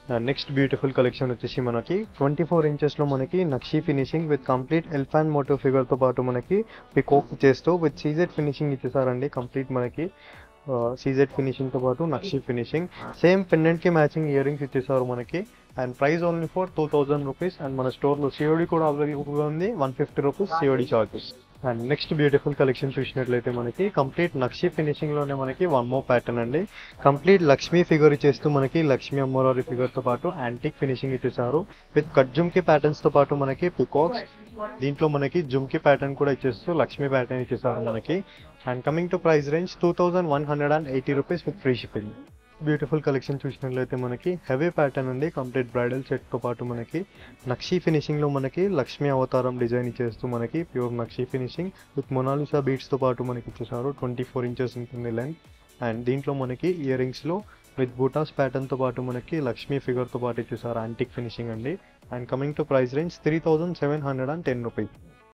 next beautiful collection వచ్చేసి మనకి twenty four ఇంచెస్లో మనకి నక్షీ ఫినిషింగ్ విత్ కంప్లీట్ ఎల్ఫాన్ మోటో ఫిగర్తో పాటు మనకి పికోక్ చేస్తూ విత్ సీజెడ్ ఫినిషింగ్ ఇచ్చేసారండి కంప్లీట్ మనకి సీజెడ్ ఫినిషింగ్తో పాటు నక్షీ ఫినిషింగ్ సేమ్ పెండెంట్కి మ్యాచింగ్ ఇయర్ రింగ్స్ ఇచ్చేసారు మనకి and price only for two thousand rupees and మన స్టోర్లో సిఓడి కూడా అవైలబుల్గా ఉంది one fifty rupees COD charges and next beautiful collection చూసినట్లయితే మనకి కంప్లీట్ నక్షి ఫినిషింగ్ లోనే మనకి వన్ మో ప్యాటర్న్ అండి కంప్లీట్ లక్ష్మీ ఫిగర్ ఇచ్చేస్తూ మనకి లక్ష్మీ అమ్మవారి ఫిగర్ తో పాటు యాంటిక్ ఫినిషింగ్ ఇచ్చేసారు విత్ కట్ జుమ్కి ప్యాటర్న్స్ తో పాటు మనకి పికాక్స్ దీంట్లో మనకి జుమ్కి ప్యాటర్న్ కూడా ఇచ్చేస్తూ లక్ష్మీ ప్యాటర్న్ ఇచ్చేసారు మనకి and coming to price range two thousand one hundred and eighty rupees with free shipping beautiful collection చూసినట్లయితే మనకి హెవీ ప్యాటర్న్ అండి కంప్లీట్ బ్రైడల్ సెట్తో పాటు మనకి నక్షీ ఫినిషింగ్లో మనకి లక్ష్మీ అవతారం డిజైన్ ఇచ్చేస్తూ మనకి pure nakshi finishing with Mona Lisa బీట్స్తో పాటు మనకి ఇచ్చేసారు ట్వంటీ ఫోర్ ఇంచెస్ ఉంటుంది లెంత్ అండ్ దీంట్లో మనకి ఇయర్ రింగ్స్లో విత్ బూటాస్ ప్యాటర్న్తో పాటు మనకి లక్ష్మీ ఫిగర్తో పాటు ఇచ్చేసారు యాంటిక్ ఫినిషింగ్ అండి and coming to price range three thousand seven hundred and ten rupees